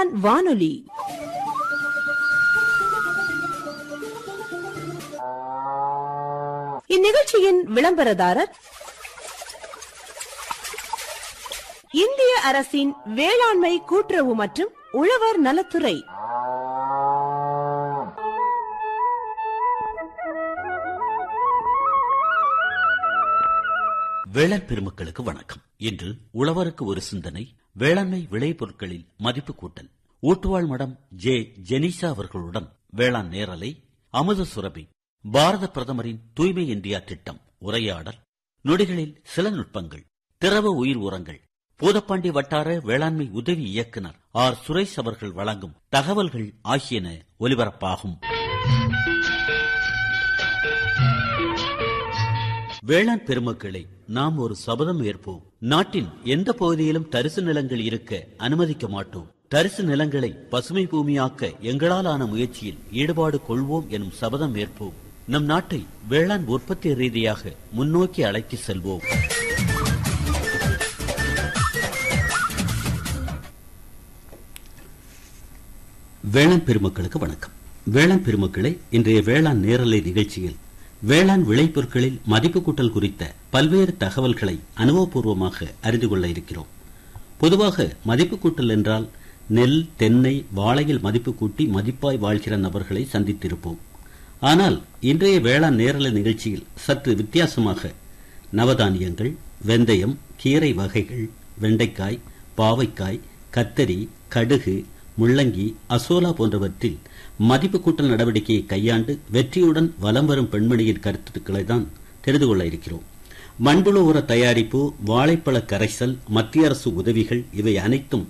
வேளாண் வானொலி இந்நிகழ்ச்சியின் விளம்பரதாரர் இந்திய அரசின் வேளாண்மை கூட்டுறவு மற்றும் உழவர் நலத்துறை வேளாண் பெருமக்களுக்கு வணக்கம் இன்று உழவருக்கு ஒரு சிந்தனை வேளாண்மை விளைபொருட்களில் மதிப்பு கூட்டல் ஊட்டுவாள் மடம் ஜே ஜெனிசா அவர்களுடன் வேளாண் நேரலை அமுத சுரபி பாரத பிரதமரின் தூய்மை இந்தியா திட்டம் உரையாடல் நொடிகளில் சில நுட்பங்கள் திரவ உயிர் உரங்கள் பூதப்பாண்டி வட்டார வேளாண்மை உதவி இயக்குனர் ஆர் சுரேஷ் அவர்கள் வழங்கும் தகவல்கள் ஆகியன ஒலிபரப்பாகும் வேளாண் பெருமக்களை நாம் ஒரு சபதம் ஏற்போம் நாட்டின் எந்த பகுதியிலும் தரிசு நிலங்கள் இருக்க அனுமதிக்க மாட்டோம் தரிசு நிலங்களை பசுமை பூமியாக்க எங்களால் ஆன முயற்சியில் ஈடுபாடு கொள்வோம் எனும் சபதம் ஏற்போம் நம் நாட்டை வேளாண் உற்பத்தி ரீதியாக முன்னோக்கி அழைத்து செல்வோம் வேளாண் பெருமக்களுக்கு வணக்கம் வேளாண் பெருமக்களை இன்றைய வேளாண் நேரலை நிகழ்ச்சியில் வேளாண் விளைபொருட்களில் மதிப்பு கூட்டல் குறித்த பல்வேறு தகவல்களை அனுபவபூர்வமாக அறிந்து கொள்ள இருக்கிறோம் பொதுவாக மதிப்பு கூட்டல் என்றால் நெல் தென்னை வாழையில் மதிப்பு கூட்டி மதிப்பாய் வாழ்கிற நபர்களை சந்தித்திருப்போம் ஆனால் இன்றைய வேளாண் நேரலை நிகழ்ச்சியில் சற்று வித்தியாசமாக நவதானியங்கள் வெந்தயம் கீரை வகைகள் வெண்டைக்காய் பாவைக்காய் கத்தரி கடுகு முள்ளங்கி அசோலா போன்றவற்றில் மதிப்பு கூட்டல் நடவடிக்கையை கையாண்டு வெற்றியுடன் வலம் வரும் பெண்மணியின் கருத்துக்களை தான் தெரிந்து கொள்ள இருக்கிறோம் மண்புழு உர தயாரிப்பு வாழைப்பழ கரைசல் மத்திய அரசு உதவிகள் இவை அனைத்தும்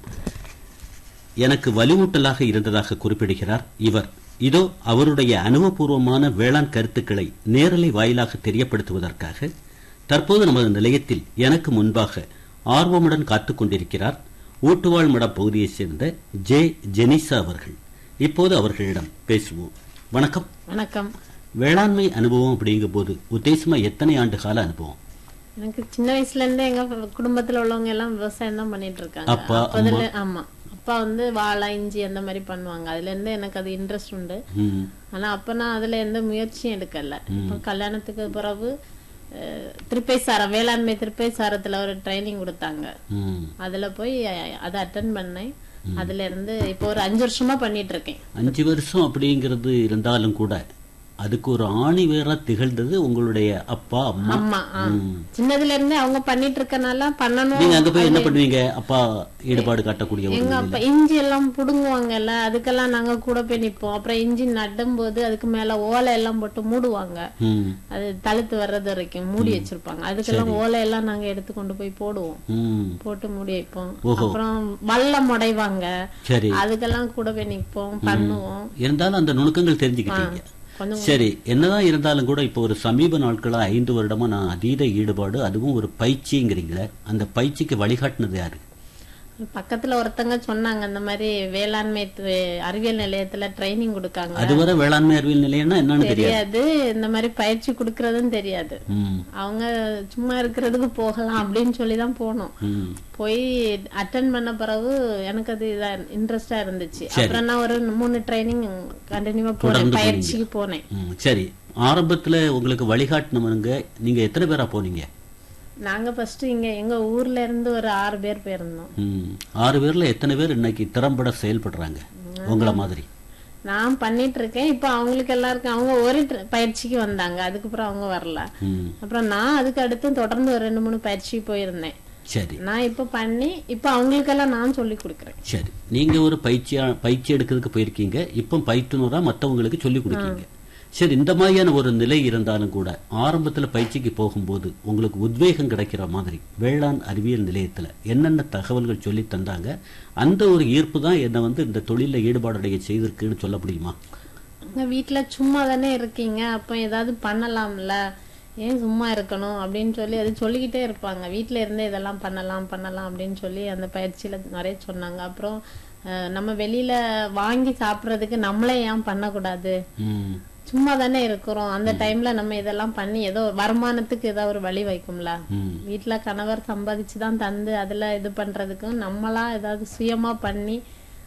எனக்கு வலுவூட்டலாக இருந்ததாக குறிப்பிடுகிறார் இவர் இதோ அவருடைய அனுபவபூர்வமான வேளாண் கருத்துக்களை நேரலை வாயிலாக தெரியப்படுத்துவதற்காக தற்போது நமது நிலையத்தில் எனக்கு முன்பாக ஆர்வமுடன் காத்துக் கொண்டிருக்கிறார் ஊட்டுவாள் மட பகுதியைச் சேர்ந்த ஜே ஜெனிசா அவர்கள் இப்போது அவர்களிடம் பேசுவோம் வணக்கம் வணக்கம் வேளாண்மை அனுபவம் அப்படிங்கும் போது உத்தேசமா எத்தனை ஆண்டு கால அனுபவம் எனக்கு சின்ன வயசுல இருந்தே எங்க குடும்பத்துல உள்ளவங்க எல்லாம் விவசாயம் தான் பண்ணிட்டு இருக்காங்க அப்பா, அப்போதுல ஆமா அப்பா வந்து வாழை இஞ்சி அந்த மாதிரி பண்ணுவாங்க அதுல இருந்து எனக்கு அது இன்ட்ரெஸ்ட் உண்டு ம், ஆனா அப்ப நான் அதுல எந்த முயற்சியும் எடுக்கல இப்ப கல்யாணத்துக்கு பிறகு அஹ், திருப்பைசாரம் வேளாண்மை திருப்பைசாரத்துல ஒரு ட்ரைனிங் கொடுத்தாங்க ம். அதுல போய் அஹ், அதை அட்டன் பண்ணேன் அதுல இருந்து இப்போ ஒரு அஞ்சு வருஷமா பண்ணிட்டு இருக்கேன் அஞ்சு வருஷம் அப்படிங்கிறது இருந்தாலும் கூட அதுக்கு ஒரு ஆணி வேற திகழ்ந்தது உங்களுடைய அப்பா அம்மா அம்மா ஆ. சின்னதுல இருந்தே அவங்க பண்ணிட்டு இருக்கனால பண்ணணும் நீங்க அங்க போய் என்ன பண்ணுவீங்க அப்பா ஈடுபாடு காட்டக்கூடிய ஒரு எங்க நிலையில. அப்பா இஞ்சி எல்லாம் புடுங்குவாங்கல்ல அதுக்கெல்லாம் நாங்க கூட போய் நிப்போம் அப்புறம் இஞ்சி நடும் போது அதுக்கு மேல ஓலை எல்லாம் போட்டு மூடுவாங்க ம், அது தழுத்து வர்றது வரைக்கும் மூடி வச்சிருப்பாங்க அதுக்கெல்லாம் ஓலை எல்லாம் நாங்க எடுத்து கொண்டு போய் போடுவோம் ம். போட்டு மூடி வைப்போம் ஓஹோ. அப்புறம் வல்லம் உடைவாங்க சரி அதுக்கெல்லாம் கூட போய் நிப்போம் பண்ணுவோம் இருந்தாலும் அந்த நுணுக்கங்கள் தெரிஞ்சுக்கிட்டீங்க கொஞ்சம் சரி என்னதான் இருந்தாலும் கூட இப்போ ஒரு சமீப நாட்களா ஐந்து வருடமா நான் அதீத ஈடுபாடு அதுவும் ஒரு பயிற்சிங்கிறீங்களே அந்த பயிற்சிக்கு வழிகாட்டினது யாரு பக்கத்துல ஒருத்தங்க சொன்னாங்க இந்த மாதிரி வேளாண்மை து- அறிவியல் நிலையத்துல ட்ரைனிங் கொடுக்காங்க அதுவரை வேளாண்மை அறிவியல் நிலையம்னா என்னன்னு தெரியாது தெரியாது இந்த மாதிரி பயிற்சி கொடுக்கறதும் தெரியாது ம், அவங்க சும்மா இருக்கிறதுக்கு போகலாம் அப்படின்னு சொல்லி தான் போனோம் ம். போய் அட்டன் பண்ண பிறகு எனக்கு அது இதா இன்ட்ரெஸ்டா இருந்துச்சு அப்புறம் நான் ஒரு மூணு ட்ரைனிங் கண்டினியூவா போனேன் தொடர்ந்து பயிற்சிக்கு போனேன் ம், சரி ஆரம்பத்துல உங்களுக்கு வழிகாட்டினவங்க நீங்க எத்தனை பேரா போனீங்க நாங்க ஃபர்ஸ்ட் இங்க எங்க ஊர்ல இருந்து ஒரு ஆறு பேர் போயிருந்தோம் ம், ஆறு பேர்ல எத்தனை பேர் இன்னைக்கு திறம்பட செயல்படுறாங்க உங்கள மாதிரி நான் பண்ணிட்டு இருக்கேன் இப்போ அவங்களுக்கு எல்லாருக்கும் அவங்க ஒரு tra- பயிற்சிக்கு வந்தாங்க அதுக்கப்புறம் அவங்க வரல ம், அப்புறம் நான் அதுக்கு அடுத்து தொடர்ந்து ஒரு ரெண்டு மூணு பயிற்சிக்கு போயிருந்தேன் சரி நான் இப்ப பண்ணி இப்ப அவங்களுக்கெல்லாம் நான் சொல்லி கொடுக்குறேன் சரி நீங்க ஒரு பயிற்சியா பயிற்சி எடுக்கிறதுக்கு போயிருக்கீங்க இப்போ பயிற்றுனரா மத்தவங்களுக்கு சொல்லி கொடுக்கீங்க சரி இந்த மாதிரியான ஒரு நிலை இருந்தாலும் கூட ஆரம்பத்துல பயிற்சிக்கு போகும்போது உங்களுக்கு உத்வேகம் கிடைக்கிற மாதிரி வேளாண் அறிவியல் நிலையத்துல என்னென்ன தகவல்கள் சொல்லி தந்தாங்க அந்த ஒரு ஈர்ப்பு தான் என்னை வந்து இந்த தொழில ஈடுபாடுடைய செய்திருக்குன்னு சொல்ல முடியுமா உங்க வீட்ல சும்மா தானே இருக்கீங்க அப்ப ஏதாவது பண்ணலாம்ல ஏன் சும்மா இருக்கணும் அப்படின்னு சொல்லி அது சொல்லிக்கிட்டே இருப்பாங்க வீட்ல இருந்தே இதெல்லாம் பண்ணலாம் பண்ணலாம் அப்படின்னு சொல்லி அந்த பயிற்சியில நிறைய சொன்னாங்க அப்புறம் அஹ், நம்ம வெளியில வாங்கி சாப்பிடுறதுக்கு நம்மளே ஏன் பண்ணக்கூடாது ம் சும்மா தானே இருக்கிறோம் அந்த டைம்ல நம்ம இதெல்லாம் பண்ணி ஏதோ வருமானத்துக்கு ஏதோ ஒரு வழி வைக்கும்ல ம் வீட்ல கணவர் சம்பாதிச்சு தான் தந்து அதுல இது பண்றதுக்கும் நம்மளா ஏதாவது சுயமா பண்ணி